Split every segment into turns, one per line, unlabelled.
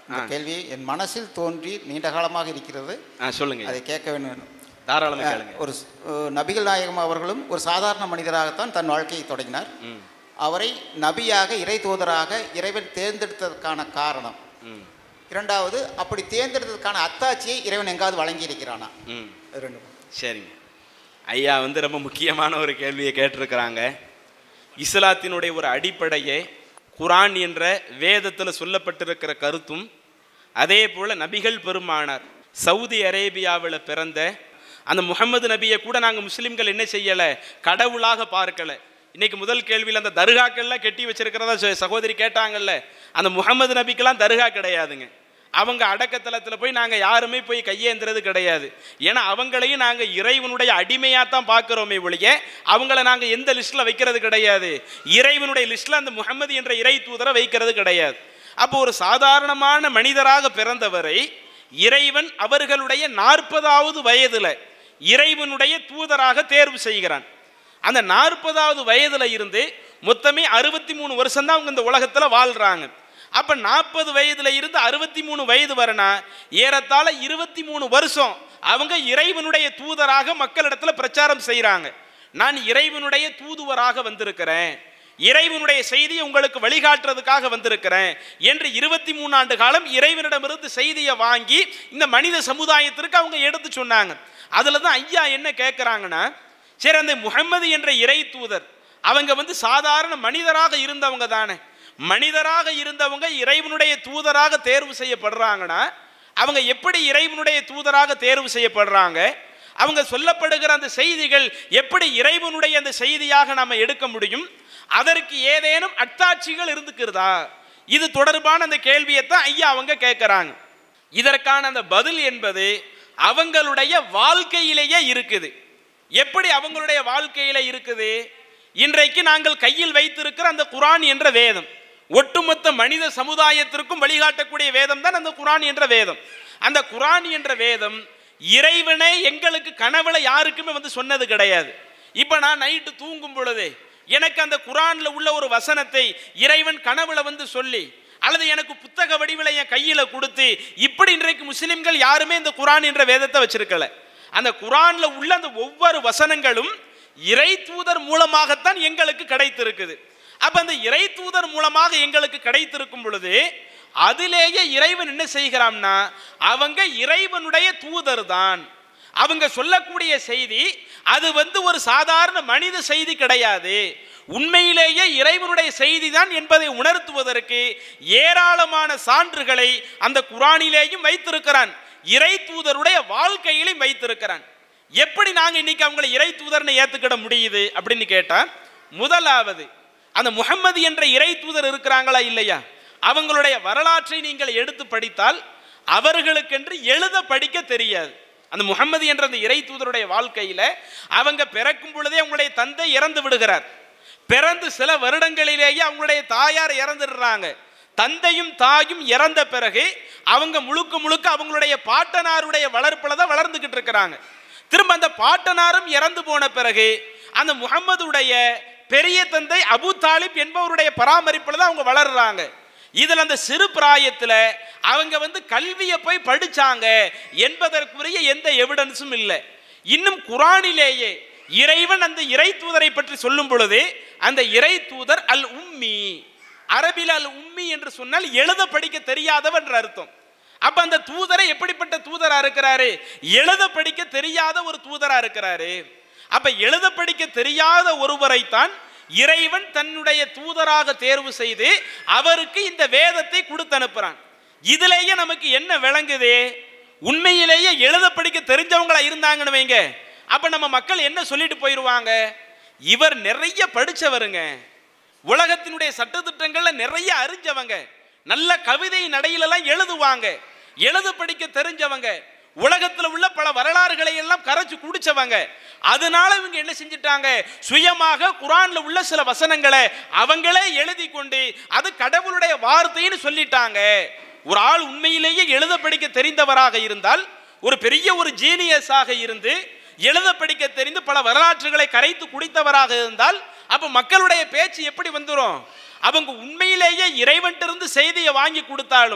இந்த கேள்வி என் மனசில் தோன்றி நீண்ட காலமாக இருக்கிறது
ஆ சொல்லுங்க
அதை கேட்க வேண்டும்
தாராளமா கேளுங்க
ஒரு ஸ்- அஹ் நபிகள் நாயகம் அவர்களும் ஒரு சாதாரண மனிதராகத்தான் தன் வாழ்க்கையை தொடங்கினார்
ம்
அவரை நபியாக இறை தூதராக இறைவன் தேர்ந்தெடுத்ததற்கான காரணம்
ம்
இரண்டாவது அப்படி தேர்ந்தெடுத்ததற்கான அத்தாட்சியை இறைவன் எங்காவது வழங்கி இருக்கிறானா
ம்
ரெண்டு
சரிங்க ஐயா வந்து ரொம்ப முக்கியமான ஒரு கேள்வியை கேட்டிருக்கிறாங்க இஸ்லாத்தினுடைய ஒரு அடிப்படையே குரான் என்ற வேதத்தில் சொல்லப்பட்டிருக்கிற கருத்தும் அதே போல் நபிகள் பெருமானார் சவுதி அரேபியாவில் பிறந்த அந்த முகமது நபியை கூட நாங்கள் முஸ்லீம்கள் என்ன செய்யலை கடவுளாக பார்க்கல இன்னைக்கு முதல் கேள்வியில் அந்த தர்காக்கள்லாம் கெட்டி வச்சிருக்கிறதா ச- சகோதரி கேட்டாங்கல்ல அந்த முகமது நபிக்கெல்லாம் தர்கா கிடையாதுங்க அவங்க அடக்கத்தலத்தில் போய் நாங்கள் யாருமே போய் கையேந்துறது கிடையாது ஏன்னா அவங்களையும் நாங்கள் இறைவனுடைய அடிமையாக தான் பார்க்குறோமே ஒழிய அவங்கள நாங்கள் எந்த லிஸ்ட்டில் வைக்கிறது கிடையாது இறைவனுடைய லிஸ்ட்டில் அந்த முகமது என்ற இறை தூதரை வைக்கிறது கிடையாது அப்போ ஒரு சாதாரணமான மனிதராக பிறந்தவரை இறைவன் அவர்களுடைய நாற்பதாவது வயதில் இறைவனுடைய தூதராக தேர்வு செய்கிறான் அந்த நாற்பதாவது வயதுல இருந்து மொத்தமே அறுபத்தி மூணு வருஷம் தான் அவங்க இந்த உலகத்துல வாழ்றாங்க அப்ப நாற்பது வயதுல இருந்து அறுபத்தி மூணு வயது வரனா ஏறத்தாழ இருபத்தி மூணு வருஷம் அவங்க இறைவனுடைய தூதராக மக்களிடத்துல பிரச்சாரம் செய்றாங்க நான் இறைவனுடைய தூதுவராக வந்திருக்கிறேன் இறைவனுடைய செய்தியை உங்களுக்கு வழிகாட்டுறதுக்காக வந்திருக்கிறேன் என்று இருபத்தி மூணு ஆண்டு காலம் இறைவனிடமிருந்து செய்தியை வாங்கி இந்த மனித சமுதாயத்திற்கு அவங்க எடுத்து சொன்னாங்க அதில் தான் ஐயா என்ன கேட்குறாங்கன்னா சரி அந்த முகம்மது என்ற இறை தூதர் அவங்க வந்து சாதாரண மனிதராக இருந்தவங்க தானே மனிதராக இருந்தவங்க இறைவனுடைய தூதராக தேர்வு செய்யப்படுறாங்கன்னா அவங்க எப்படி இறைவனுடைய தூதராக தேர்வு செய்யப்படுறாங்க அவங்க சொல்லப்படுகிற அந்த செய்திகள் எப்படி இறைவனுடைய அந்த செய்தியாக நாம எடுக்க முடியும் அதற்கு ஏதேனும் அத்தாட்சிகள் இருந்துக்கிறதா இது தொடர்பான அந்த கேள்வியை தான் ஐயா அவங்க கேட்குறாங்க இதற்கான அந்த பதில் என்பது அவங்களுடைய வாழ்க்கையிலேயே இருக்குது எப்படி அவங்களுடைய வாழ்க்கையில இருக்குது இன்றைக்கு நாங்கள் கையில் வைத்திருக்கிற அந்த குரான் என்ற வேதம் ஒட்டுமொத்த மனித சமுதாயத்திற்கும் வழிகாட்டக்கூடிய வேதம் தான் அந்த குரான் என்ற வேதம் அந்த குரான் என்ற வேதம் இறைவனே எங்களுக்கு கனவுல யாருக்குமே வந்து சொன்னது கிடையாது இப்போ நான் நைட்டு தூங்கும் பொழுது எனக்கு அந்த குரான்ல உள்ள ஒரு வசனத்தை இறைவன் கனவுல வந்து சொல்லி அல்லது எனக்கு புத்தக வடிவில் என் கையில கொடுத்து இப்படி இன்றைக்கு முஸ்லிம்கள் யாருமே இந்த குரான் என்ற வேதத்தை வச்சிருக்கல அந்த குரான்ல உள்ள அந்த ஒவ்வொரு வசனங்களும் இறை தூதர் மூலமாகத்தான் எங்களுக்கு கிடைத்திருக்குது அப்ப அந்த இறை தூதர் மூலமாக எங்களுக்கு கிடைத்திருக்கும் பொழுது அதிலேயே இறைவன் என்ன செய்கிறான்னா அவங்க இறைவனுடைய தூதர் தான் அவங்க சொல்லக்கூடிய செய்தி அது வந்து ஒரு சாதாரண மனித செய்தி கிடையாது உண்மையிலேயே இறைவனுடைய செய்தி தான் என்பதை உணர்த்துவதற்கு ஏராளமான சான்றுகளை அந்த குரானிலேயும் வைத்திருக்கிறான் இறை தூதருடைய வாழ்க்கையிலும் வைத்திருக்கிறான் எப்படி நாங்க இன்னைக்கு அவங்களை இறை தூதர்னு ஏத்துக்கிட முடியுது அப்படின்னு கேட்டா முதலாவது அந்த முகம்மது என்ற இறை தூதர் இருக்கிறாங்களா இல்லையா அவங்களுடைய வரலாற்றை நீங்கள் எடுத்து படித்தால் அவர்களுக்கென்று எழுத படிக்க தெரியாது அந்த முகம்மது என்ற அந்த இறை தூதருடைய வாழ்க்கையில அவங்க பிறக்கும் பொழுதே அவங்களுடைய தந்தை இறந்து விடுகிறார் பிறந்து சில வருடங்களிலேயே அவங்களுடைய தாயார் இறந்துடுறாங்க தந்தையும் தாயும் இறந்த பிறகு அவங்க முழுக்க முழுக்க அவங்களுடைய பாட்டனாருடைய வளர்ப்புல தான் வளர்ந்துகிட்டு இருக்கிறாங்க திரும்ப அந்த பாட்டனாரும் இறந்து போன பிறகு அந்த முகம்மதுடைய பெரிய தந்தை அபு தாலிப் என்பவருடைய பராமரிப்புல தான் அவங்க வளர்றாங்க இதுல அந்த சிறு பிராயத்துல அவங்க வந்து கல்வியை போய் படிச்சாங்க என்பதற்குரிய எந்த எவிடன்ஸும் இல்லை இன்னும் குரானிலேயே இறைவன் அந்த இறை தூதரை பற்றி சொல்லும் பொழுது அந்த இறை தூதர் அல் உம்மி அரபில் அல் உம்மி என்று சொன்னால் எழுத படிக்க தெரியாதவன் என்ற அர்த்தம் அப்ப அந்த தூதரை எப்படிப்பட்ட தூதரா இருக்கிறாரு எழுத படிக்க தெரியாத ஒரு தூதரா இருக்கிறாரு அப்ப எழுத படிக்க தெரியாத ஒருவரைத்தான் இறைவன் தன்னுடைய தூதராக தேர்வு செய்து அவருக்கு இந்த வேதத்தை கொடுத்து அனுப்புறான் இதுலேயே நமக்கு என்ன விளங்குது உண்மையிலேயே எழுத படிக்க தெரிஞ்சவங்களா இருந்தாங்கன்னு வைங்க அப்ப நம்ம மக்கள் என்ன சொல்லிட்டு போயிடுவாங்க இவர் நிறைய படிச்சவருங்க உலகத்தினுடைய சட்டத்திட்டங்கள்ல நிறைய அறிஞ்சவங்க நல்ல கவிதை நடையிலெல்லாம் எழுதுவாங்க எழுத படிக்க தெரிஞ்சவங்க உலகத்துல உள்ள பல வரலாறுகளை எல்லாம் கரைச்சு குடிச்சவங்க அதனால இவங்க என்ன செஞ்சிட்டாங்க சுயமாக குரான்ல உள்ள சில வசனங்களை அவங்களே எழுதி கொண்டு அது கடவுளுடைய வார்த்தைன்னு சொல்லிட்டாங்க ஒரு ஆள் உண்மையிலேயே எழுத படிக்க தெரிந்தவராக இருந்தால் ஒரு பெரிய ஒரு ஜீனியஸாக இருந்து எழுத படிக்க தெரிந்து பல வரலாற்றுகளை கரைத்து குடித்தவராக இருந்தால் அப்ப மக்களுடைய பேச்சு எப்படி வந்துரும் அவங்க உண்மையிலேயே இறைவன்ட்டிருந்து செய்தியை வாங்கி கொடுத்தாலும்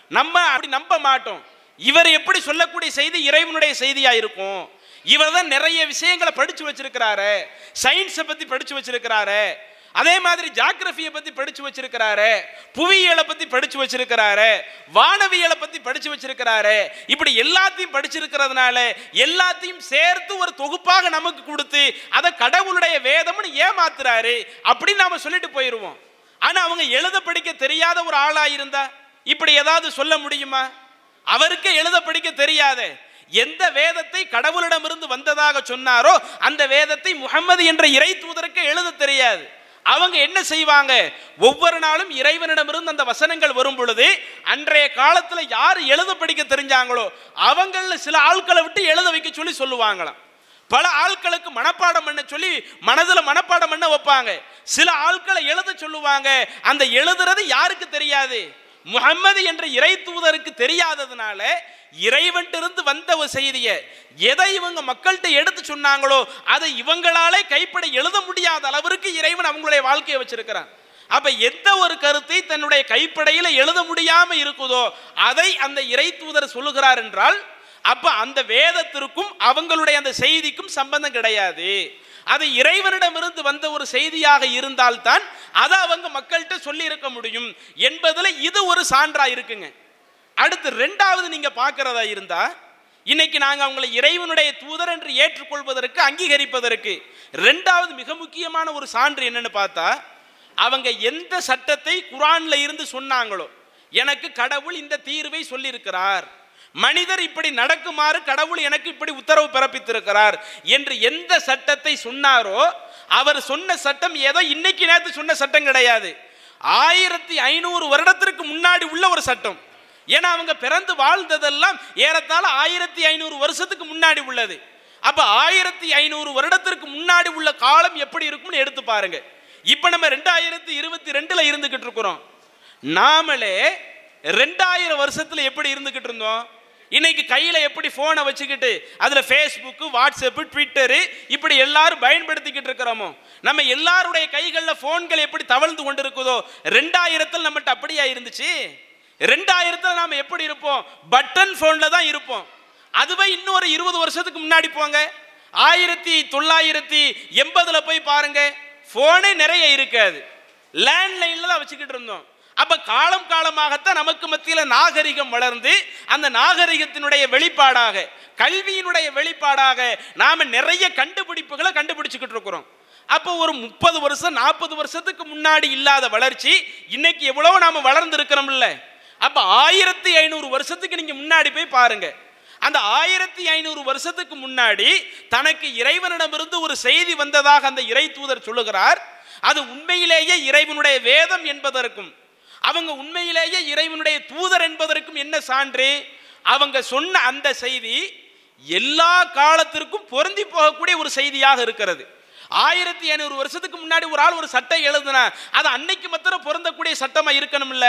நம்ம அப்படி நம்ப மாட்டோம் இவர் எப்படி சொல்லக்கூடிய செய்தி இறைவனுடைய செய்தியா இருக்கும் இவர் தான் நிறைய விஷயங்களை படிச்சு வச்சிருக்கிறாரு சயின்ஸை பத்தி படிச்சு வச்சிருக்கிறாரு அதே மாதிரி ஜாகிரபியை பத்தி படிச்சு வச்சிருக்கிறாரு புவியியலை பத்தி படிச்சு வச்சிருக்கிறாரு வானவியலை பத்தி படிச்சு வச்சிருக்கிறாரு இப்படி எல்லாத்தையும் படிச்சிருக்கிறதுனால எல்லாத்தையும் சேர்த்து ஒரு தொகுப்பாக நமக்கு கொடுத்து அதை கடவுளுடைய வேதம்னு ஏமாத்துறாரு அப்படின்னு நாம சொல்லிட்டு போயிருவோம் ஆனா அவங்க எழுத படிக்க தெரியாத ஒரு ஆளா இருந்தா இப்படி ஏதாவது சொல்ல முடியுமா அவருக்கு எழுத படிக்க தெரியாதே எந்த வேதத்தை கடவுளிடமிருந்து வந்ததாக சொன்னாரோ அந்த வேதத்தை முகம்மது என்ற இறை தூதருக்கு எழுத தெரியாது அவங்க என்ன செய்வாங்க ஒவ்வொரு நாளும் இறைவனிடமிருந்து அந்த வசனங்கள் வரும் பொழுது அன்றைய காலத்துல யார் எழுத படிக்க தெரிஞ்சாங்களோ அவங்கள சில ஆட்களை விட்டு எழுத வைக்க சொல்லி சொல்லுவாங்களாம் பல ஆட்களுக்கு மனப்பாடம் பண்ண சொல்லி மனதுல மனப்பாடம் பண்ண வைப்பாங்க சில ஆட்களை எழுத சொல்லுவாங்க அந்த எழுதுறது யாருக்கு தெரியாது முகம்மது என்ற இறை தூதருக்கு தெரியாததுனால இறைவன்ட்டிருந்து வந்த ஒரு செய்தியை எதை இவங்க மக்கள்கிட்ட எடுத்து சொன்னாங்களோ அதை இவங்களாலே கைப்பட எழுத முடியாத அளவிற்கு இறைவன் அவங்களுடைய வாழ்க்கையை வச்சிருக்கிறான் அப்ப எந்த ஒரு கருத்தை தன்னுடைய கைப்படையில எழுத முடியாம இருக்குதோ அதை அந்த இறை தூதர் சொல்லுகிறார் என்றால் அப்ப அந்த வேதத்திற்கும் அவங்களுடைய அந்த செய்திக்கும் சம்பந்தம் கிடையாது அது இறைவனிடமிருந்து வந்த ஒரு செய்தியாக இருந்தால்தான் அதை அவங்க மக்கள்கிட்ட சொல்லி இருக்க முடியும் என்பதுல இது ஒரு சான்றா இருக்குங்க அடுத்து ரெண்டாவது நீங்க பார்க்கறதா இருந்தா இன்னைக்கு நாங்க அவங்களை இறைவனுடைய தூதர் என்று ஏற்றுக்கொள்வதற்கு அங்கீகரிப்பதற்கு ரெண்டாவது மிக முக்கியமான ஒரு சான்று என்னன்னு பார்த்தா அவங்க எந்த சட்டத்தை குரான்ல இருந்து சொன்னாங்களோ எனக்கு கடவுள் இந்த தீர்வை சொல்லியிருக்கிறார் மனிதர் இப்படி நடக்குமாறு கடவுள் எனக்கு இப்படி உத்தரவு பிறப்பித்திருக்கிறார் என்று எந்த சட்டத்தை சொன்னாரோ அவர் சொன்ன சட்டம் ஏதோ இன்னைக்கு நேத்து சொன்ன சட்டம் கிடையாது ஆயிரத்தி ஐநூறு வருடத்திற்கு முன்னாடி உள்ள ஒரு சட்டம் ஏன்னா அவங்க பிறந்து வாழ்ந்ததெல்லாம் ஏறத்தாழ ஆயிரத்தி ஐநூறு வருஷத்துக்கு முன்னாடி உள்ளது அப்ப ஆயிரத்தி ஐநூறு வருடத்திற்கு முன்னாடி உள்ள காலம் எப்படி இருக்கும்னு எடுத்து பாருங்க இப்ப நம்ம ரெண்டாயிரத்தி இருபத்தி ரெண்டுல இருந்துகிட்டு இருக்கிறோம் நாமளே ரெண்டாயிரம் வருஷத்துல எப்படி இருந்துகிட்டு இருந்தோம் இன்னைக்கு கையில எப்படி போனை வச்சுக்கிட்டு அதுல ஃபேஸ்புக் வாட்ஸ்அப் ட்விட்டரு இப்படி எல்லாரும் பயன்படுத்திக்கிட்டு இருக்கிறோமோ நம்ம எல்லாருடைய கைகளில் போன்கள் எப்படி தவழ்ந்து கொண்டு இருக்குதோ ரெண்டாயிரத்தில் நம்மகிட்ட அப்படியா இருந்துச்சு ரெண்டாயிரத்தில் நாம எப்படி இருப்போம் பட்டன் போன்ல தான் இருப்போம் அதுவே இன்னொரு இருபது வருஷத்துக்கு முன்னாடி போங்க ஆயிரத்தி தொள்ளாயிரத்தி எண்பதுல போய் பாருங்க போனே நிறைய இருக்காது லேண்ட்லைன்ல தான் வச்சுக்கிட்டு இருந்தோம் அப்ப காலம் காலமாகத்தான் நமக்கு மத்தியில நாகரிகம் வளர்ந்து அந்த நாகரிகத்தினுடைய வெளிப்பாடாக கல்வியினுடைய வெளிப்பாடாக நாம நிறைய கண்டுபிடிப்புகளை கண்டுபிடிச்சுக்கிட்டு இருக்கிறோம் அப்போ ஒரு முப்பது வருஷம் நாற்பது வருஷத்துக்கு முன்னாடி இல்லாத வளர்ச்சி இன்னைக்கு எவ்வளவு நாம வளர்ந்து இருக்கிறோம்ல அப்ப ஆயிரத்தி ஐநூறு வருஷத்துக்கு நீங்க முன்னாடி போய் பாருங்க அந்த ஆயிரத்தி ஐநூறு வருஷத்துக்கு முன்னாடி தனக்கு இறைவனிடமிருந்து ஒரு செய்தி வந்ததாக அந்த இறை தூதர் சொல்லுகிறார் அது உண்மையிலேயே இறைவனுடைய வேதம் என்பதற்கும் அவங்க உண்மையிலேயே இறைவனுடைய தூதர் என்பதற்கும் என்ன சான்று அவங்க சொன்ன அந்த செய்தி எல்லா காலத்திற்கும் பொருந்தி போகக்கூடிய ஒரு செய்தியாக இருக்கிறது ஆயிரத்தி ஐநூறு வருஷத்துக்கு முன்னாடி ஒரு ஆள் ஒரு சட்டம் எழுதுனா அது அன்னைக்கு மாத்திரம் பொருந்தக்கூடிய சட்டமா இருக்கணும்ல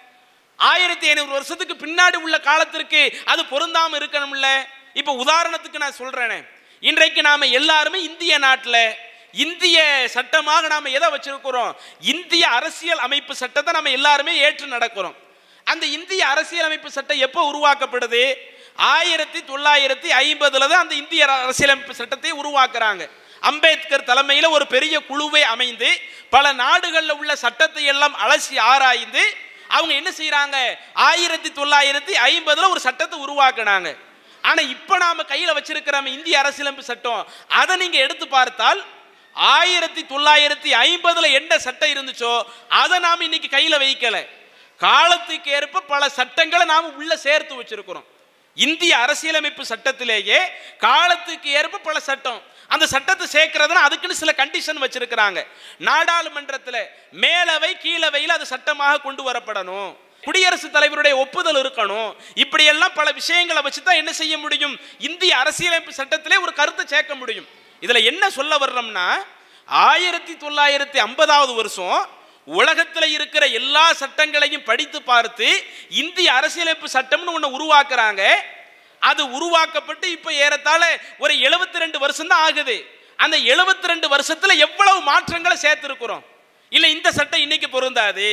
ஆயிரத்தி ஐநூறு வருஷத்துக்கு பின்னாடி உள்ள காலத்திற்கு அது பொருந்தாம இருக்கணும்ல இப்ப உதாரணத்துக்கு நான் சொல்றேனே இன்றைக்கு நாம எல்லாருமே இந்திய நாட்டில் இந்திய சட்டமாக நாம எதை வச்சிருக்கிறோம் இந்திய அரசியல் அமைப்பு சட்டத்தை நம்ம எல்லாருமே ஏற்று நடக்கிறோம் அந்த இந்திய அரசியல் அமைப்பு சட்டம் எப்போ உருவாக்கப்படுது ஆயிரத்தி தொள்ளாயிரத்தி ஐம்பதுல தான் அந்த இந்திய அரசியலமைப்பு சட்டத்தை உருவாக்குறாங்க அம்பேத்கர் தலைமையில் ஒரு பெரிய குழுவை அமைந்து பல நாடுகளில் உள்ள சட்டத்தை எல்லாம் அலசி ஆராய்ந்து அவங்க என்ன செய்யறாங்க ஆயிரத்தி தொள்ளாயிரத்தி ஐம்பதுல ஒரு சட்டத்தை உருவாக்குனாங்க ஆனா இப்ப நாம கையில வச்சிருக்கிற இந்திய அரசியலமைப்பு சட்டம் அதை நீங்க எடுத்து பார்த்தால் ஆயிரத்தி தொள்ளாயிரத்தி ஐம்பதுல என்ன சட்டம் இருந்துச்சோ அதை நாம இன்னைக்கு கையில வைக்கல காலத்துக்கு ஏற்ப பல சட்டங்களை நாம உள்ள சேர்த்து வச்சிருக்கிறோம் இந்திய அரசியலமைப்பு சட்டத்திலேயே காலத்துக்கு ஏற்ப பல சட்டம் அந்த சட்டத்தை சேர்க்கறதுனா அதுக்குன்னு சில கண்டிஷன் வச்சிருக்கிறாங்க நாடாளுமன்றத்தில் மேலவை கீழவையில் அது சட்டமாக கொண்டு வரப்படணும் குடியரசுத் தலைவருடைய ஒப்புதல் இருக்கணும் இப்படியெல்லாம் பல விஷயங்களை வச்சு தான் என்ன செய்ய முடியும் இந்திய அரசியலமைப்பு சட்டத்திலே ஒரு கருத்தை சேர்க்க முடியும் இதுல என்ன சொல்ல வர்றோம்னா ஆயிரத்தி தொள்ளாயிரத்தி ஐம்பதாவது வருஷம் உலகத்தில் இருக்கிற எல்லா சட்டங்களையும் படித்து பார்த்து இந்திய அரசியலமைப்பு சட்டம்னு ஒன்று உருவாக்குறாங்க அது உருவாக்கப்பட்டு இப்போ ஏறத்தாழ ஒரு எழுபத்தி ரெண்டு வருஷம் தான் ஆகுது அந்த எழுபத்தி ரெண்டு வருஷத்துல எவ்வளவு மாற்றங்களை சேர்த்திருக்கிறோம் இல்லை இந்த சட்டம் இன்னைக்கு பொருந்தாது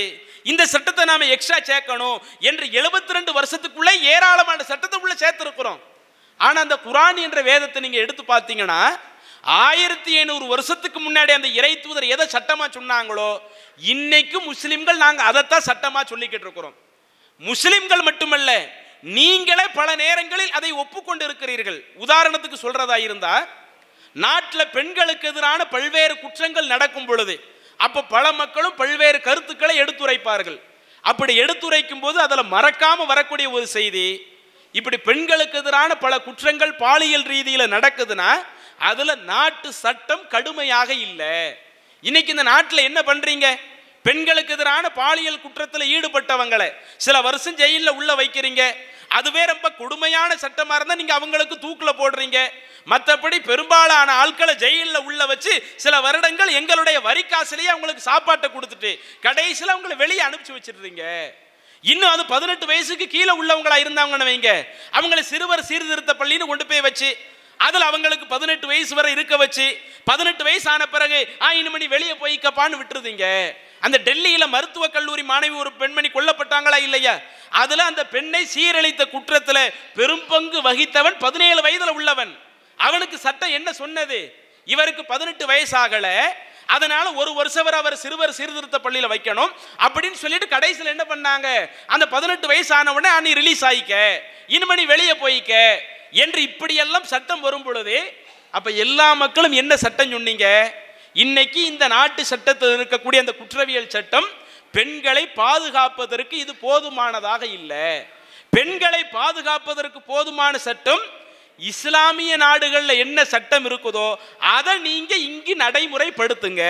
இந்த சட்டத்தை நாம எக்ஸ்ட்ரா சேர்க்கணும் என்று 72 ரெண்டு வருஷத்துக்குள்ளே ஏராளமான சட்டத்தை உள்ள சேர்த்திருக்கிறோம் ஆனா அந்த குரான் என்ற வேதத்தை நீங்க எடுத்து பார்த்தீங்கன்னா ஆயிரத்தி ஐநூறு வருஷத்துக்கு முன்னாடி அந்த இறை தூதர் எதை சட்டமா சொன்னாங்களோ இன்னைக்கு முஸ்லிம்கள் நாங்க அதைத்தான் சட்டமா சொல்லிக்கிட்டு இருக்கிறோம் முஸ்லிம்கள் மட்டுமல்ல நீங்களே பல நேரங்களில் அதை ஒப்புக்கொண்டு இருக்கிறீர்கள் உதாரணத்துக்கு சொல்றதா இருந்தா நாட்டில் பெண்களுக்கு எதிரான பல்வேறு குற்றங்கள் நடக்கும் பொழுது அப்ப பல மக்களும் பல்வேறு கருத்துக்களை எடுத்துரைப்பார்கள் அப்படி எடுத்துரைக்கும் போது அதில் மறக்காம வரக்கூடிய ஒரு செய்தி இப்படி பெண்களுக்கு எதிரான பல குற்றங்கள் பாலியல் ரீதியில நடக்குதுன்னா அதுல நாட்டு சட்டம் கடுமையாக இல்லை இன்னைக்கு இந்த நாட்டில் என்ன பண்றீங்க பெண்களுக்கு எதிரான பாலியல் குற்றத்தில் ஈடுபட்டவங்களை சில வருஷம் ஜெயிலில் உள்ள வைக்கிறீங்க அதுவே ரொம்ப கொடுமையான சட்டமா இருந்தா நீங்க அவங்களுக்கு தூக்குல போடுறீங்க மற்றபடி பெரும்பாலான ஆட்களை ஜெயிலில் உள்ள வச்சு சில வருடங்கள் எங்களுடைய வரி காசுலயே அவங்களுக்கு சாப்பாட்டை கொடுத்துட்டு கடைசியில் அவங்களை வெளியே அனுப்பிச்சு வச்சிடுறீங்க இன்னும் அது பதினெட்டு வயசுக்கு கீழே உள்ளவங்களா இருந்தாங்கன்னு வைங்க அவங்களை சிறுவர் சீர்திருத்த பள்ளின்னு கொண்டு போய் வச்சு அதில் அவங்களுக்கு பதினெட்டு வயசு வரை இருக்க வச்சு பதினெட்டு வயசு ஆன பிறகு ஆ இனிமணி வெளியே போய்க்கப்பான்னு விட்டுருதீங்க அந்த டெல்லியில மருத்துவக் கல்லூரி மாணவி ஒரு பெண்மணி கொல்லப்பட்டாங்களா இல்லையா அதுல அந்த பெண்ணை சீரழித்த குற்றத்துல பெரும் பங்கு வகித்தவன் பதினேழு வயதுல உள்ளவன் அவனுக்கு சட்டம் என்ன சொன்னது இவருக்கு பதினெட்டு வயசாகல அதனால ஒரு வருஷம் வரை அவர் சிறுவர் சீர்திருத்த பள்ளியில வைக்கணும் அப்படின்னு சொல்லிட்டு கடைசியில் என்ன பண்ணாங்க அந்த பதினெட்டு வயசு ஆன உடனே நீ ரிலீஸ் ஆயிக்க இனிமணி வெளியே போய்க்க என்று இப்படியெல்லாம் சட்டம் வரும் பொழுது அப்ப எல்லா மக்களும் என்ன சட்டம் சொன்னீங்க இன்னைக்கு இந்த நாட்டு சட்டத்தில் இருக்கக்கூடிய அந்த குற்றவியல் சட்டம் பெண்களை பாதுகாப்பதற்கு இது போதுமானதாக இல்லை பெண்களை பாதுகாப்பதற்கு போதுமான சட்டம் இஸ்லாமிய நாடுகளில் என்ன சட்டம் இருக்குதோ அதை நீங்க இங்கு நடைமுறைப்படுத்துங்க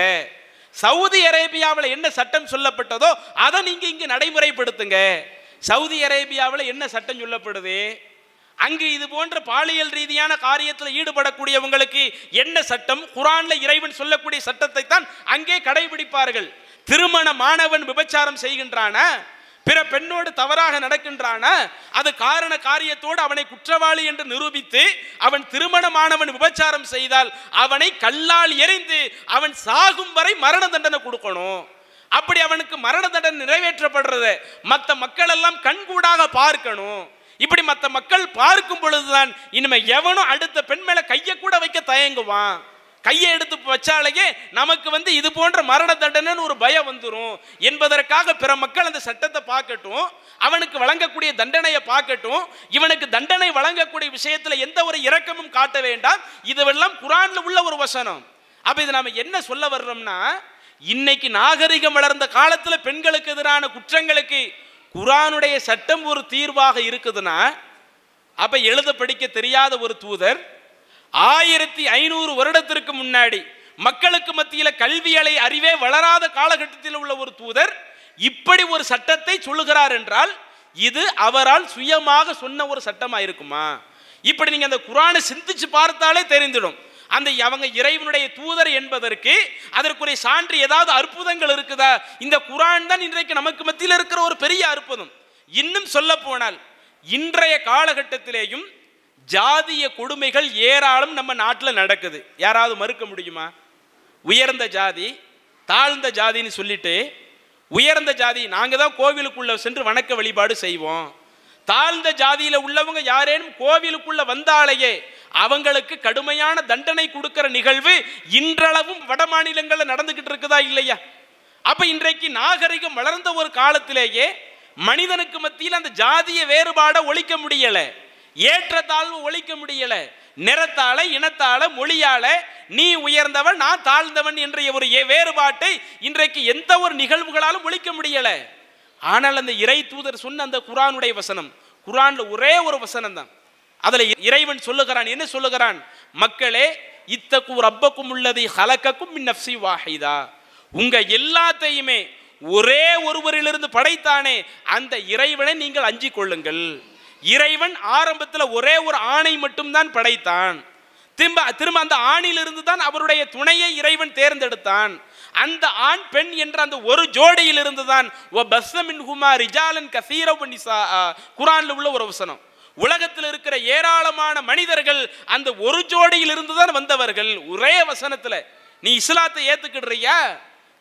சவுதி அரேபியாவில் என்ன சட்டம் சொல்லப்பட்டதோ அதை நீங்க இங்கு நடைமுறைப்படுத்துங்க சவுதி அரேபியாவில் என்ன சட்டம் சொல்லப்படுது அங்கு இது போன்ற பாலியல் ரீதியான காரியத்தில் ஈடுபடக்கூடியவங்களுக்கு என்ன சட்டம் குரான்ல இறைவன் சொல்லக்கூடிய சட்டத்தை தான் அங்கே கடைபிடிப்பார்கள் திருமண மாணவன் விபச்சாரம் செய்கின்றானா பிற பெண்ணோடு தவறாக நடக்கின்றானா அது காரண காரியத்தோடு அவனை குற்றவாளி என்று நிரூபித்து அவன் திருமணமானவன் விபச்சாரம் செய்தால் அவனை கல்லால் எறிந்து அவன் சாகும் வரை மரண தண்டனை கொடுக்கணும் அப்படி அவனுக்கு மரண தண்டனை நிறைவேற்றப்படுறது மற்ற மக்கள் எல்லாம் கண்கூடாக பார்க்கணும் இப்படி மற்ற மக்கள் பார்க்கும் பொழுதுதான் இனிமே எவனும் அடுத்த பெண் மேல கையை கூட வைக்க தயங்குவான் கையை எடுத்து வச்சாலேயே நமக்கு வந்து இது போன்ற மரண தண்டனைன்னு ஒரு பயம் வந்துடும் என்பதற்காக பிற மக்கள் அந்த சட்டத்தை பார்க்கட்டும் அவனுக்கு வழங்கக்கூடிய தண்டனையை பார்க்கட்டும் இவனுக்கு தண்டனை வழங்கக்கூடிய விஷயத்துல எந்த ஒரு இரக்கமும் காட்ட வேண்டாம் இதுவெல்லாம் குரான்ல உள்ள ஒரு வசனம் அப்ப இது நாம என்ன சொல்ல வர்றோம்னா இன்னைக்கு நாகரிகம் வளர்ந்த காலத்துல பெண்களுக்கு எதிரான குற்றங்களுக்கு குரானுடைய சட்டம் ஒரு தீர்வாக இருக்குதுன்னா அப்ப எழுத படிக்க தெரியாத ஒரு தூதர் ஆயிரத்தி ஐநூறு வருடத்திற்கு முன்னாடி மக்களுக்கு மத்தியில கல்வியலை அறிவே வளராத காலகட்டத்தில் உள்ள ஒரு தூதர் இப்படி ஒரு சட்டத்தை சொல்லுகிறார் என்றால் இது அவரால் சுயமாக சொன்ன ஒரு சட்டமா இருக்குமா இப்படி நீங்க அந்த குரானை சிந்திச்சு பார்த்தாலே தெரிந்துடும் அந்த அவங்க இறைவனுடைய தூதர் என்பதற்கு அதற்குரிய சான்று ஏதாவது அற்புதங்கள் இருக்குதா இந்த குரான் தான் இன்றைக்கு நமக்கு மத்தியில் இருக்கிற ஒரு பெரிய அற்புதம் இன்னும் சொல்ல போனால் இன்றைய காலகட்டத்திலேயும் ஜாதிய கொடுமைகள் ஏராளம் நம்ம நாட்டில் நடக்குது யாராவது மறுக்க முடியுமா உயர்ந்த ஜாதி தாழ்ந்த ஜாதின்னு சொல்லிட்டு உயர்ந்த ஜாதி நாங்கள் தான் கோவிலுக்குள்ள சென்று வணக்க வழிபாடு செய்வோம் தாழ்ந்த ஜாதியில உள்ளவங்க யாரேனும் கோவிலுக்குள்ள வந்தாலேயே அவங்களுக்கு கடுமையான தண்டனை கொடுக்கிற நிகழ்வு இன்றளவும் வட மாநிலங்களில் நடந்துகிட்டு இருக்குதா இல்லையா அப்ப இன்றைக்கு நாகரிகம் வளர்ந்த ஒரு காலத்திலேயே மனிதனுக்கு மத்தியில் அந்த ஜாதிய வேறுபாடை ஒழிக்க முடியல ஏற்றத்தாழ்வு ஒழிக்க முடியல நிறத்தால இனத்தால மொழியால நீ உயர்ந்தவன் நான் தாழ்ந்தவன் என்ற ஒரு ஏ- வேறுபாட்டை இன்றைக்கு எந்த ஒரு நிகழ்வுகளாலும் ஒழிக்க முடியல ஆனால் அந்த இறை தூதர் சொன்ன அந்த குரானுடைய வசனம் குரான்ல ஒரே ஒரு வசனம் தான் அதுல இறைவன் சொல்லுகிறான் என்ன சொல்லுகிறான் மக்களே இத்தகு ரப்பக்கும் உள்ளதை ஹலக்கக்கும் மின் நஃப்சி வாஹிதா உங்க எல்லாத்தையுமே ஒரே ஒருவரிலிருந்து படைத்தானே அந்த இறைவனை நீங்கள் அஞ்சிக் கொள்ளுங்கள் இறைவன் ஆரம்பத்தில் ஒரே ஒரு ஆணை மட்டும்தான் படைத்தான் திரும்ப திரும்ப அந்த ஆணிலிருந்து தான் அவருடைய துணையை இறைவன் தேர்ந்தெடுத்தான் அந்த ஆண் பெண் என்ற அந்த ஒரு ஜோடியில் இருந்து தான் ரிஜாலன் கசீர குரான்ல உள்ள ஒரு வசனம் உலகத்தில் இருக்கிற ஏராளமான மனிதர்கள் அந்த ஒரு ஜோடியில் இருந்து தான் வந்தவர்கள் ஒரே வசனத்துல நீ இஸ்லாத்தை ஏத்துக்கிடுறியா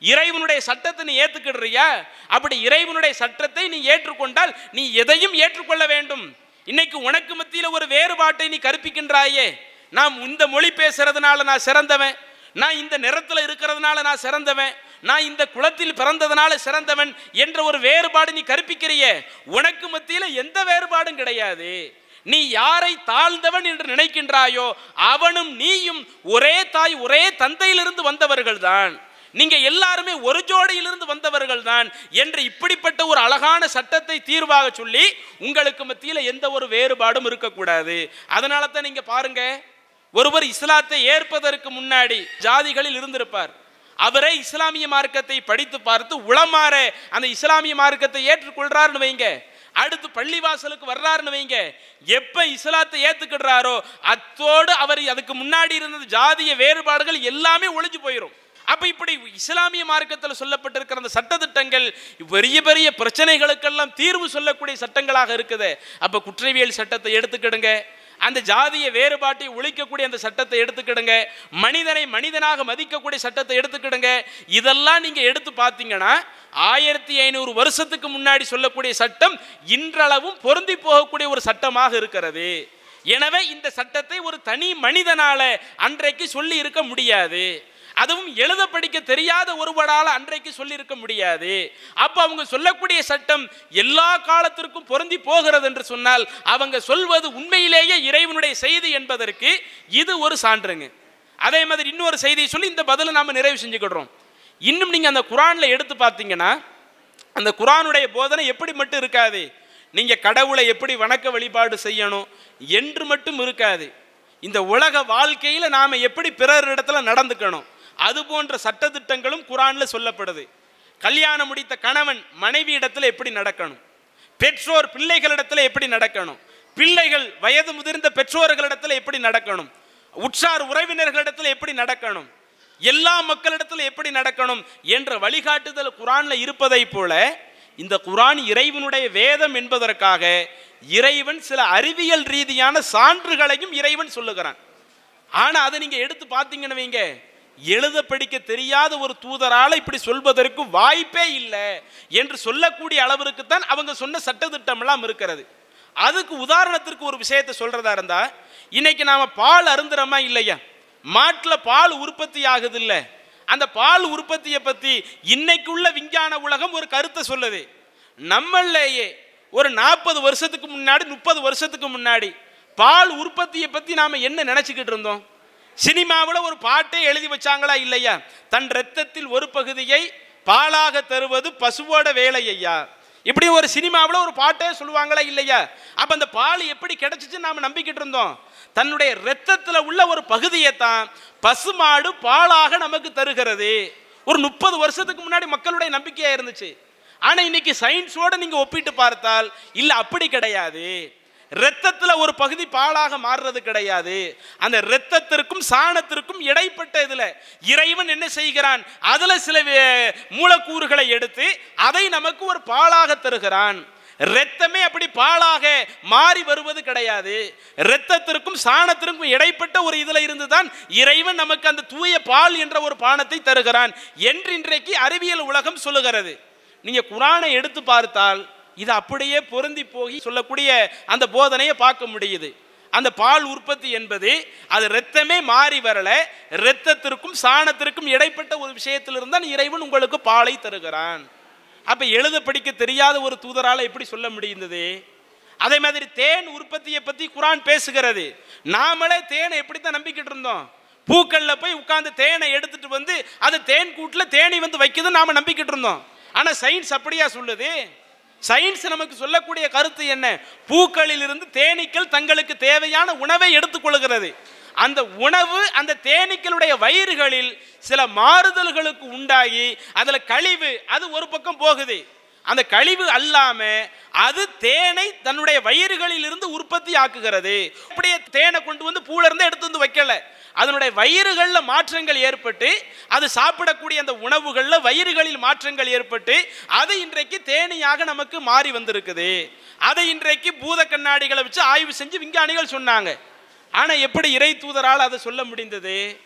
இறைவனுடைய சட்டத்தை நீ ஏத்துக்கிடுறியா அப்படி இறைவனுடைய சட்டத்தை நீ ஏற்றுக்கொண்டால் நீ எதையும் ஏற்றுக்கொள்ள வேண்டும் இன்னைக்கு உனக்கு மத்தியில ஒரு வேறுபாட்டை நீ கற்பிக்கின்றாயே நான் இந்த மொழி பேசுறதுனால நான் சிறந்தவன் நான் இந்த நிறத்துல இருக்கிறதுனால நான் சிறந்தவன் நான் இந்த குலத்தில் பிறந்ததுனால சிறந்தவன் என்ற ஒரு வேறுபாடு நீ கற்பிக்கிறியே உனக்கு மத்தியில எந்த வேறுபாடும் கிடையாது நீ யாரை தாழ்ந்தவன் என்று நினைக்கின்றாயோ அவனும் நீயும் ஒரே தாய் ஒரே தந்தையிலிருந்து வந்தவர்கள்தான் நீங்க எல்லாருமே ஒரு ஜோடியிலிருந்து வந்தவர்கள் தான் என்று இப்படிப்பட்ட ஒரு அழகான சட்டத்தை தீர்வாக சொல்லி உங்களுக்கு மத்தியில எந்த ஒரு வேறுபாடும் இருக்கக்கூடாது அதனால தான் நீங்க பாருங்க ஒருவர் இஸ்லாத்தை ஏற்பதற்கு முன்னாடி ஜாதிகளில் இருந்திருப்பார் அவரே இஸ்லாமிய மார்க்கத்தை படித்து பார்த்து உளமாற அந்த இஸ்லாமிய மார்க்கத்தை ஏற்றுக்கொள்றாருன்னு வைங்க அடுத்து பள்ளிவாசலுக்கு வர்றாருன்னு வைங்க எப்ப இஸ்லாத்தை ஏத்துக்கிடுறாரோ அத்தோடு அவர் அதுக்கு முன்னாடி இருந்த ஜாதிய வேறுபாடுகள் எல்லாமே ஒளிஞ்சு போயிடும் அப்ப இப்படி இஸ்லாமிய மார்க்கத்தில் சொல்லப்பட்டிருக்கிற அந்த சட்டத்திட்டங்கள் பெரிய பெரிய பிரச்சனைகளுக்கெல்லாம் தீர்வு சொல்லக்கூடிய சட்டங்களாக இருக்குது அப்ப குற்றவியல் சட்டத்தை எடுத்துக்கிடுங்க அந்த ஜாதிய வேறுபாட்டை ஒழிக்கக்கூடிய அந்த சட்டத்தை எடுத்துக்கிடுங்க மனிதனை மனிதனாக மதிக்கக்கூடிய சட்டத்தை எடுத்துக்கிடுங்க இதெல்லாம் நீங்க எடுத்து பார்த்தீங்கன்னா ஆயிரத்தி ஐநூறு வருஷத்துக்கு முன்னாடி சொல்லக்கூடிய சட்டம் இன்றளவும் பொருந்தி போகக்கூடிய ஒரு சட்டமாக இருக்கிறது எனவே இந்த சட்டத்தை ஒரு தனி மனிதனால அன்றைக்கு சொல்லி இருக்க முடியாது அதுவும் எழுத படிக்க தெரியாத ஒருவரால் அன்றைக்கு சொல்லியிருக்க முடியாது அப்ப அவங்க சொல்லக்கூடிய சட்டம் எல்லா காலத்திற்கும் பொருந்தி போகிறது என்று சொன்னால் அவங்க சொல்வது உண்மையிலேயே இறைவனுடைய செய்தி என்பதற்கு இது ஒரு சான்றுங்க அதே மாதிரி இன்னொரு செய்தியை சொல்லி இந்த பதிலை நாம நிறைவு செஞ்சுக்கிடுறோம் இன்னும் நீங்க அந்த குரான்ல எடுத்து பார்த்தீங்கன்னா அந்த குரானுடைய போதனை எப்படி மட்டும் இருக்காது நீங்க கடவுளை எப்படி வணக்க வழிபாடு செய்யணும் என்று மட்டும் இருக்காது இந்த உலக வாழ்க்கையில நாம எப்படி பிறரிடத்துல நடந்துக்கணும் அது போன்ற சட்டதிட்டங்களும் குரான்ல சொல்லப்படுது கல்யாணம் முடித்த கணவன் மனைவி இடத்துல எப்படி நடக்கணும் பெற்றோர் பிள்ளைகளிடத்துல எப்படி நடக்கணும் பிள்ளைகள் வயது முதிர்ந்த பெற்றோர்களிடத்துல எப்படி நடக்கணும் உற்றார் உறவினர்களிடத்துல எப்படி நடக்கணும் எல்லா மக்களிடத்துல எப்படி நடக்கணும் என்ற வழிகாட்டுதல் குரான்ல இருப்பதை போல இந்த குரான் இறைவனுடைய வேதம் என்பதற்காக இறைவன் சில அறிவியல் ரீதியான சான்றுகளையும் இறைவன் சொல்லுகிறான் ஆனா அதை நீங்க எடுத்து பார்த்தீங்கன்னு வைங்க எழுத படிக்க தெரியாத ஒரு தூதரால இப்படி சொல்வதற்கு வாய்ப்பே இல்லை என்று சொல்லக்கூடிய அளவிற்கு தான் அவங்க சொன்ன சட்டத்திட்டம் எல்லாம் இருக்கிறது அதுக்கு உதாரணத்திற்கு ஒரு விஷயத்தை சொல்றதா இருந்தா இன்னைக்கு நாம பால் அருந்துறோமா இல்லையா மாட்டில் பால் உற்பத்தி ஆகுது இல்ல அந்த பால் உற்பத்தியை பத்தி இன்னைக்குள்ள விஞ்ஞான உலகம் ஒரு கருத்தை சொல்லுது நம்மளையே ஒரு நாற்பது வருஷத்துக்கு முன்னாடி முப்பது வருஷத்துக்கு முன்னாடி பால் உற்பத்தியை பத்தி நாம என்ன நினைச்சுக்கிட்டு இருந்தோம் சினிமாவில் ஒரு பாட்டே எழுதி வச்சாங்களா இல்லையா தன் ரத்தத்தில் ஒரு பகுதியை பாலாக தருவது பசுவோட வேலை ஐயா இப்படி ஒரு சினிமாவில் ஒரு பாட்டே சொல்லுவாங்களா இல்லையா அப்ப அந்த பால் எப்படி கிடைச்சிச்சு நாம நம்பிக்கிட்டு இருந்தோம் தன்னுடைய ரத்தத்தில் உள்ள ஒரு பகுதியை தான் பசுமாடு பாலாக நமக்கு தருகிறது ஒரு முப்பது வருஷத்துக்கு முன்னாடி மக்களுடைய நம்பிக்கையா இருந்துச்சு ஆனா இன்னைக்கு சயின்ஸோட நீங்க ஒப்பிட்டு பார்த்தால் இல்ல அப்படி கிடையாது இரத்தத்தில் ஒரு பகுதி பாலாக மாறுறது கிடையாது அந்த இரத்தத்திற்கும் சாணத்திற்கும் இடைப்பட்ட இதுல இறைவன் என்ன செய்கிறான் அதுல சில வே- மூலக்கூறுகளை எடுத்து அதை நமக்கு ஒரு பாலாக தருகிறான் இரத்தமே அப்படி பாலாக மாறி வருவது கிடையாது இரத்தத்திற்கும் சாணத்திற்கும் இடைப்பட்ட ஒரு இதுல இருந்துதான் இறைவன் நமக்கு அந்த தூய பால் என்ற ஒரு பானத்தை தருகிறான் என்று இன்றைக்கு அறிவியல் உலகம் சொல்லுகிறது நீங்க குரானை எடுத்து பார்த்தால் இது அப்படியே பொருந்தி போகி சொல்லக்கூடிய அந்த போதனையை பார்க்க முடியுது அந்த பால் உற்பத்தி என்பது அது இரத்தமே மாறி வரல இரத்தத்திற்கும் சாணத்திற்கும் இடைப்பட்ட ஒரு விஷயத்திலிருந்து தான் இறைவன் உங்களுக்கு பாலை தருகிறான் அப்ப எழுத படிக்க தெரியாத ஒரு தூதரால எப்படி சொல்ல முடிந்தது அதே மாதிரி தேன் உற்பத்தியை பத்தி குரான் பேசுகிறது நாமளே தேனை எப்படித்தான் நம்பிக்கிட்டு இருந்தோம் பூக்கள்ல போய் உட்கார்ந்து தேனை எடுத்துட்டு வந்து அது தேன் கூட்டுல தேனை வந்து வைக்குதுன்னு நாம நம்பிக்கிட்டு இருந்தோம் ஆனா சயின்ஸ் அப்படியா சொல்லுது சயின்ஸ் நமக்கு சொல்லக்கூடிய கருத்து என்ன பூக்களில் இருந்து தேனீக்கள் தங்களுக்கு தேவையான உணவை எடுத்துக்கொள்கிறது அந்த உணவு அந்த தேனீக்களுடைய வயிறுகளில் சில மாறுதல்களுக்கு உண்டாகி அதுல கழிவு அது ஒரு பக்கம் போகுது அந்த கழிவு அல்லாம அது தேனை தன்னுடைய வயிறுகளில் இருந்து உற்பத்தி ஆக்குகிறது அப்படியே தேனை கொண்டு வந்து பூல இருந்து எடுத்து வந்து வைக்கல அதனுடைய வயிறுகள்ல மாற்றங்கள் ஏற்பட்டு அது சாப்பிடக்கூடிய அந்த உணவுகள்ல வயிறுகளில் மாற்றங்கள் ஏற்பட்டு அது இன்றைக்கு தேனியாக நமக்கு மாறி வந்திருக்குது அதை இன்றைக்கு பூத கண்ணாடிகளை வச்சு ஆய்வு செஞ்சு விஞ்ஞானிகள் சொன்னாங்க ஆனா எப்படி இறை தூதரால் அதை சொல்ல முடிந்தது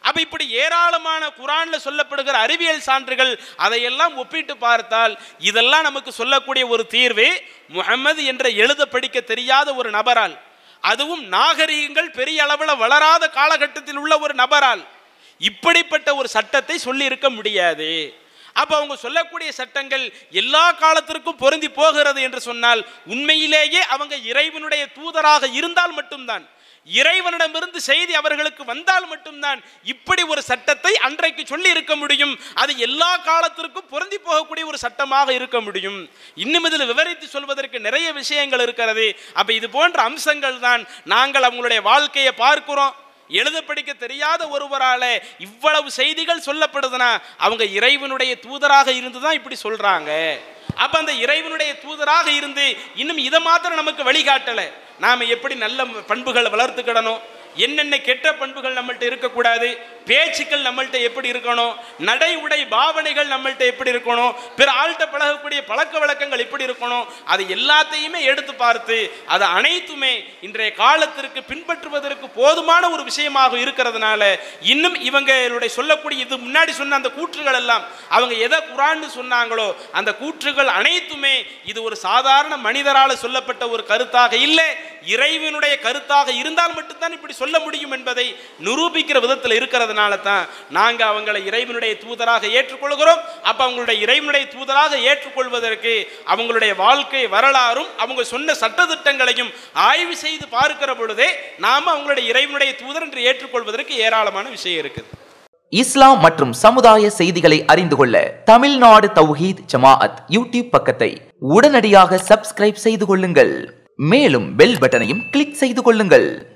அப்ப இப்படி ஏராளமான குரான்ல சொல்லப்படுகிற அறிவியல் சான்றுகள் அதையெல்லாம் ஒப்பிட்டு பார்த்தால் இதெல்லாம் நமக்கு சொல்லக்கூடிய ஒரு தீர்வு முஹம்மது என்ற எழுத படிக்க தெரியாத ஒரு நபரால் அதுவும் நாகரிகங்கள் பெரிய அளவில் வளராத காலகட்டத்தில் உள்ள ஒரு நபரால் இப்படிப்பட்ட ஒரு சட்டத்தை சொல்லி இருக்க முடியாது அப்ப அவங்க சொல்லக்கூடிய சட்டங்கள் எல்லா காலத்திற்கும் பொருந்தி போகிறது என்று சொன்னால் உண்மையிலேயே அவங்க இறைவனுடைய தூதராக இருந்தால் மட்டும்தான் இறைவனிடமிருந்து செய்தி அவர்களுக்கு வந்தால் மட்டும்தான் இப்படி ஒரு சட்டத்தை அன்றைக்கு சொல்லி இருக்க முடியும் அது எல்லா காலத்திற்கும் பொருந்தி போகக்கூடிய ஒரு சட்டமாக இருக்க முடியும் இன்னும் இதில் விவரித்து சொல்வதற்கு நிறைய விஷயங்கள் இருக்கிறது அப்ப இது போன்ற அம்சங்கள் தான் நாங்கள் அவங்களுடைய வாழ்க்கையை பார்க்கிறோம் எழுத படிக்க தெரியாத ஒருவரால இவ்வளவு செய்திகள் சொல்லப்படுதுன்னா அவங்க இறைவனுடைய தூதராக இருந்து தான் இப்படி சொல்றாங்க அப்ப அந்த இறைவனுடைய தூதராக இருந்து இன்னும் இதை மாத்திரம் நமக்கு வழிகாட்டல நாம எப்படி நல்ல பண்புகளை வளர்த்துக்கிடணும் என்னென்ன கெட்ட பண்புகள் நம்மள்ட்ட இருக்கக்கூடாது பேச்சுக்கள் நம்மள்ட்ட எப்படி இருக்கணும் நடை உடை பாவனைகள் நம்மள்ட்ட எப்படி இருக்கணும் பிற ஆள்கிட்ட பழகக்கூடிய பழக்க வழக்கங்கள் எப்படி இருக்கணும் அது எல்லாத்தையுமே எடுத்து பார்த்து அது அனைத்துமே இன்றைய காலத்திற்கு பின்பற்றுவதற்கு போதுமான ஒரு விஷயமாக இருக்கிறதுனால இன்னும் இவங்களுடைய சொல்லக்கூடிய இது முன்னாடி சொன்ன அந்த கூற்றுகள் எல்லாம் அவங்க எதை குரான்னு சொன்னாங்களோ அந்த கூற்றுகள் அனைத்துமே இது ஒரு சாதாரண மனிதரால் சொல்லப்பட்ட ஒரு கருத்தாக இல்லை இறைவனுடைய கருத்தாக இருந்தால் மட்டும்தான் இப்படி சொல்ல முடியும் என்பதை நிரூபிக்கிற விதத்தில் இருக்கிறதுனால தான் நாங்கள் அவங்களை இறைவனுடைய தூதராக ஏற்றுக்கொள்கிறோம் அப்போ அவங்களுடைய இறைவனுடைய தூதராக ஏற்றுக்கொள்வதற்கு அவங்களுடைய வாழ்க்கை வரலாறும் அவங்க சொன்ன சட்டத்திட்டங்களையும் ஆய்வு செய்து பார்க்கிற பொழுதே நாம் அவங்களுடைய இறைவனுடைய தூதர் என்று ஏற்றுக்கொள்வதற்கு ஏராளமான விஷயம் இருக்குது
இஸ்லாம் மற்றும் சமுதாய செய்திகளை அறிந்து கொள்ள தமிழ்நாடு தௌஹீத் ஜமாஅத் யூடியூப் பக்கத்தை உடனடியாக சப்ஸ்கிரைப் செய்து கொள்ளுங்கள் மேலும் பெல் பட்டனையும் கிளிக் செய்து கொள்ளுங்கள்